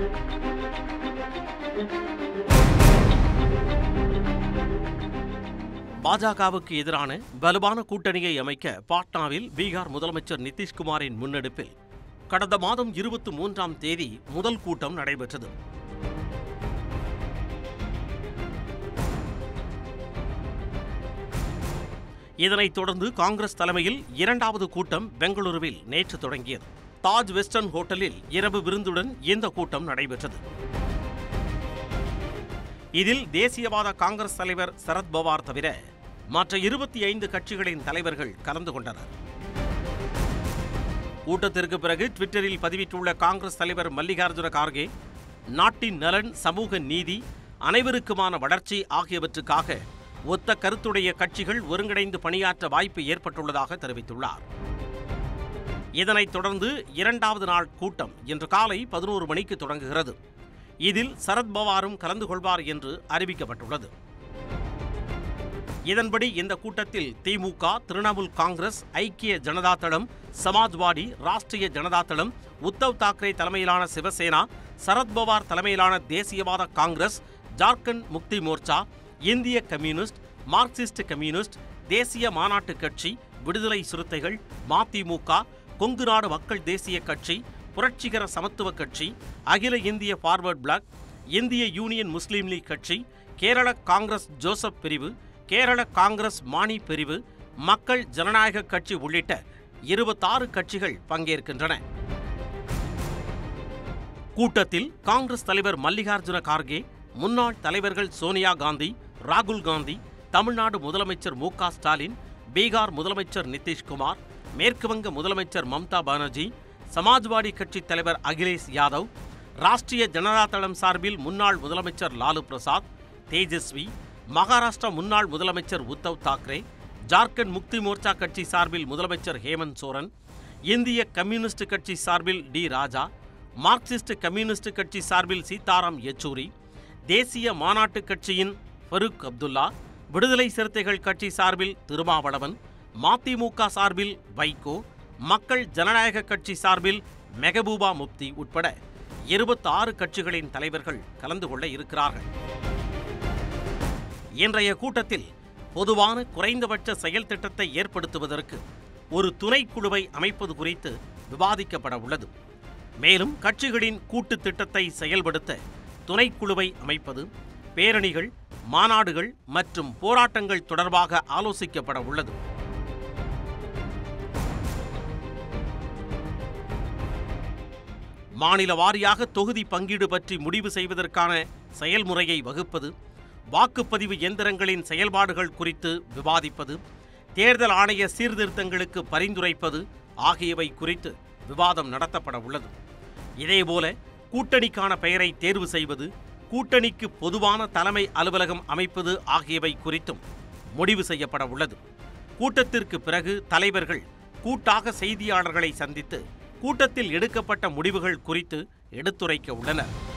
பாஜகவுக்கு எதிரான வலுவான கூட்டணியை அமைக்க பாட்னாவில் பீகார் முதலமைச்சர் நிதிஷ்குமாரின் முன்னெடுப்பில் கடந்த மாதம் இருபத்தி மூன்றாம் தேதி முதல் கூட்டம் நடைபெற்றது இதனைத் தொடர்ந்து காங்கிரஸ் தலைமையில் இரண்டாவது கூட்டம் பெங்களூருவில் நேற்று தொடங்கியது தாஜ் வெஸ்டர்ன் ஹோட்டலில் இரவு விருந்துடன் இந்த கூட்டம் நடைபெற்றது இதில் தேசியவாத காங்கிரஸ் தலைவர் சரத் பவார் தவிர மற்ற இருபத்தி ஐந்து கட்சிகளின் தலைவர்கள் கலந்து கொண்டனர் கூட்டத்திற்கு பிறகு ட்விட்டரில் பதிவிட்டுள்ள காங்கிரஸ் தலைவர் மல்லிகார்ஜுன கார்கே நாட்டின் நலன் சமூக நீதி அனைவருக்குமான வளர்ச்சி ஆகியவற்றுக்காக ஒத்த கருத்துடைய கட்சிகள் ஒருங்கிணைந்து பணியாற்ற வாய்ப்பு ஏற்பட்டுள்ளதாக தெரிவித்துள்ளார் இதனைத் தொடர்ந்து இரண்டாவது நாள் கூட்டம் இன்று காலை பதினோரு மணிக்கு தொடங்குகிறது இதில் சரத் பவாரும் கலந்து கொள்வார் என்று அறிவிக்கப்பட்டுள்ளது இதன்படி இந்த கூட்டத்தில் திமுக திரிணாமுல் காங்கிரஸ் ஐக்கிய ஜனதா தளம் சமாஜ்வாடி ராஷ்டிரிய ஜனதா தளம் உத்தவ் தாக்கரே தலைமையிலான சிவசேனா சரத்பவார் தலைமையிலான தேசியவாத காங்கிரஸ் ஜார்க்கண்ட் முக்தி மோர்ச்சா இந்திய கம்யூனிஸ்ட் மார்க்சிஸ்ட் கம்யூனிஸ்ட் தேசிய மாநாட்டு கட்சி விடுதலை சிறுத்தைகள் மதிமுக கொங்கு நாடு மக்கள் தேசிய கட்சி புரட்சிகர சமத்துவ கட்சி அகில இந்திய ஃபார்வர்ட் பிளாக் இந்திய யூனியன் முஸ்லீம் லீக் கட்சி கேரள காங்கிரஸ் ஜோசப் பிரிவு கேரள காங்கிரஸ் மானி பிரிவு மக்கள் ஜனநாயக கட்சி உள்ளிட்ட இருபத்தாறு கட்சிகள் பங்கேற்கின்றன கூட்டத்தில் காங்கிரஸ் தலைவர் மல்லிகார்ஜுன கார்கே முன்னாள் தலைவர்கள் சோனியா காந்தி ராகுல் காந்தி தமிழ்நாடு முதலமைச்சர் மு க ஸ்டாலின் பீகார் முதலமைச்சர் நிதிஷ்குமார் மேற்குவங்க முதலமைச்சர் மம்தா பானர்ஜி சமாஜ்வாடி கட்சி தலைவர் அகிலேஷ் யாதவ் ராஷ்டிரிய ஜனதா தளம் சார்பில் முன்னாள் முதலமைச்சர் லாலு பிரசாத் தேஜஸ்வி மகாராஷ்டிரா முன்னாள் முதலமைச்சர் உத்தவ் தாக்கரே ஜார்க்கண்ட் முக்தி மோர்ச்சா கட்சி சார்பில் முதலமைச்சர் ஹேமந்த் சோரன் இந்திய கம்யூனிஸ்ட் கட்சி சார்பில் டி ராஜா மார்க்சிஸ்ட் கம்யூனிஸ்ட் கட்சி சார்பில் சீதாராம் யெச்சூரி தேசிய மாநாட்டு கட்சியின் ஃபருக் அப்துல்லா விடுதலை சிறுத்தைகள் கட்சி சார்பில் திருமாவளவன் மதிமுக சார்பில் வைகோ மக்கள் ஜனநாயக கட்சி சார்பில் மெகபூபா முப்தி உட்பட இருபத்தாறு கட்சிகளின் தலைவர்கள் கலந்து கொள்ள இருக்கிறார்கள் இன்றைய கூட்டத்தில் பொதுவான குறைந்தபட்ச செயல் திட்டத்தை ஏற்படுத்துவதற்கு ஒரு துணைக்குழுவை அமைப்பது குறித்து விவாதிக்கப்பட உள்ளது மேலும் கட்சிகளின் கூட்டு திட்டத்தை செயல்படுத்த துணைக்குழுவை அமைப்பது பேரணிகள் மாநாடுகள் மற்றும் போராட்டங்கள் தொடர்பாக ஆலோசிக்கப்பட உள்ளது மாநில வாரியாக தொகுதி பங்கீடு பற்றி முடிவு செய்வதற்கான செயல்முறையை வகுப்பது வாக்குப்பதிவு எந்திரங்களின் செயல்பாடுகள் குறித்து விவாதிப்பது தேர்தல் ஆணைய சீர்திருத்தங்களுக்கு பரிந்துரைப்பது ஆகியவை குறித்து விவாதம் நடத்தப்பட உள்ளது இதேபோல கூட்டணிக்கான பெயரை தேர்வு செய்வது கூட்டணிக்கு பொதுவான தலைமை அலுவலகம் அமைப்பது ஆகியவை குறித்தும் முடிவு செய்யப்பட உள்ளது கூட்டத்திற்கு பிறகு தலைவர்கள் கூட்டாக செய்தியாளர்களை சந்தித்து கூட்டத்தில் எடுக்கப்பட்ட முடிவுகள் குறித்து எடுத்துரைக்க உள்ளனர்